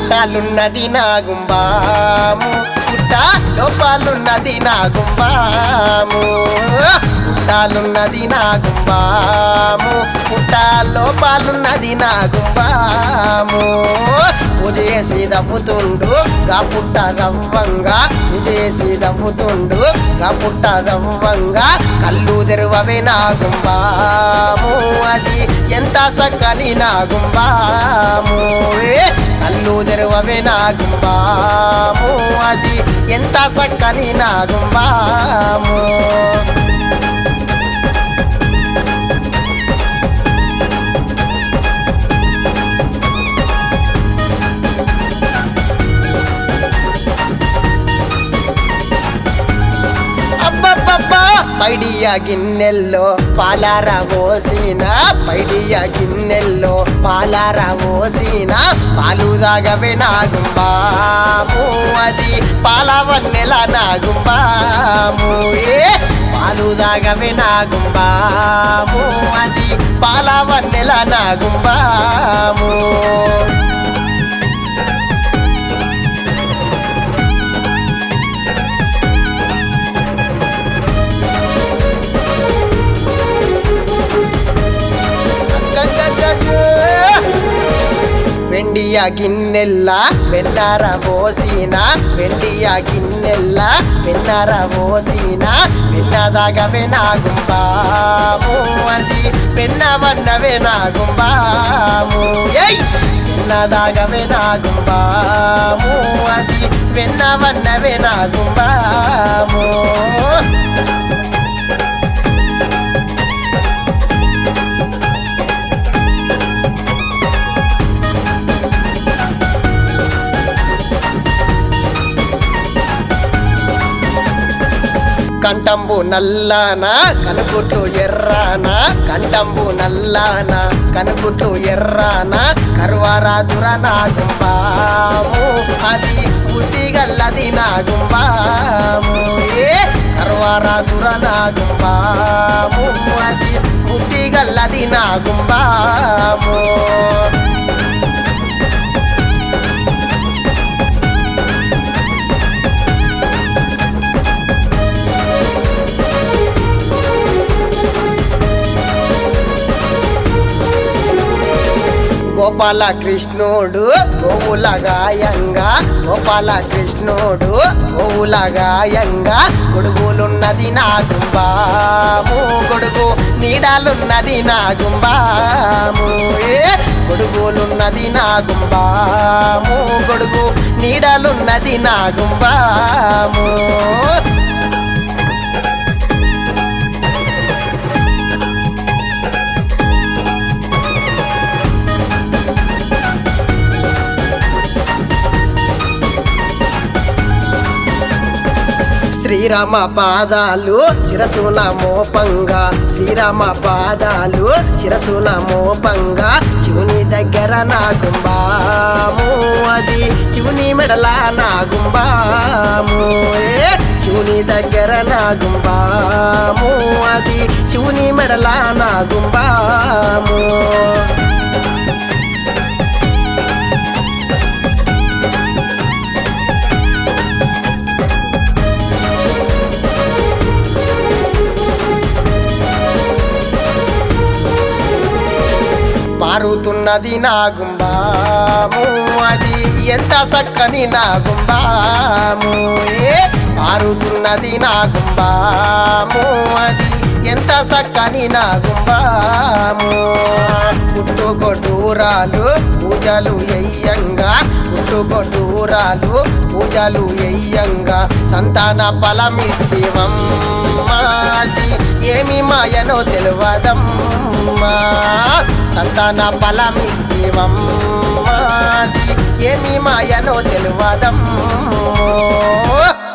పుట్టాలున్నది నా గుంబాము పుట్ట లోపాలున్నది నా గుంబాము పుట్టాలున్నది నా గుంబాము పుట్ట లోపాలున్నది నా గుంబాము ఉజేసి దవ్వుతుండు గా పుట్ట దవ్వంగా ఉజేసి దవ్వుతుండు గా పుట్ట దవ్వంగా కళ్ళు తెరువవే నా గుంబాము అది ఎంత సక్కని నా గుంబాము ఏ కళ్ళు తెరువవే నా గుంబాము అది ఎంత సక్కని నా గుంబాము అబ్బబ్బబ్బా పైడియ గిన్నెల్లో పాలార పోసిన పైడియ గిన్నెల్లో పాలార పోసిన పాలు దాగవే నాగుంబాము అది పాలవన్నెల నాగుంబాము ఏ పాలు దాగవే నాగుంబాము అది పాలవన్నెల నాగుంబాము వెండియ గిన్నెల్ల వెన్నార పోసిన వెండియ వెన్నెల్ల వెన్నర పోసిన వెన్నదాగవే నాగుంబాము అది వెన్నవన్నవే నాగుంబాము ఏయ్ వెన్నదాగవే నాగుంబాము అది వెన్నవన్నవే నాగుంబాము కంటంబు నల్లాన కనుగుట్లు ఎర్రాన కంటంబు నల్లాన కనుగుట్లు ఎర్రాన కరువారాదుర నాగుంబాము అది బుద్ధిగల్లది నాగుంబాము ఏ కరువారాదుర నాగుంబాము అది బుద్ధిగల్లది నాగుంబాము గోపాల కృష్ణుడు గోవుల గాయంగా గోపాల కృష్ణుడు గోవుల గాయంగా గొడుగులున్నది నా గుంబాము గొడుగు నీడాలున్నది నా గుంబాము ఏ గొడుగులున్నది నా గుంబాము గొడుగు నీడాలున్నది నా గుంబాము శ్రీరామ పాదాలు శిరసున మోపంగా శ్రీరామ పాదాలు శిరసున మోపంగా శివుని దగ్గర నాగుంబాము అది శివుని మెడల నాగుంబాము ఏ శివుని దగ్గర నాగుంబాము అది శివుని మెడల నాగుంబాము పారుతున్నది నా గుంబాము అది ఎంత చక్కని నా గుంబాము ఏ పారుతున్నది నా గుంబాము అది ఎంత చక్కని నా గుంబాము పుట్టుకొట్టూరాలు పూజలు ఎయ్యంగా పుట్టుకొట్టూరాలు పూజలు ఎయ్యంగా సంతాన ఫలమిస్తేవమ్మా అది ఏమి మాయనో తెలియదమ్మా సంతాన ఫలమిస్తేవమ్మా అది ఏమి మాయనో తెలియదమ్మో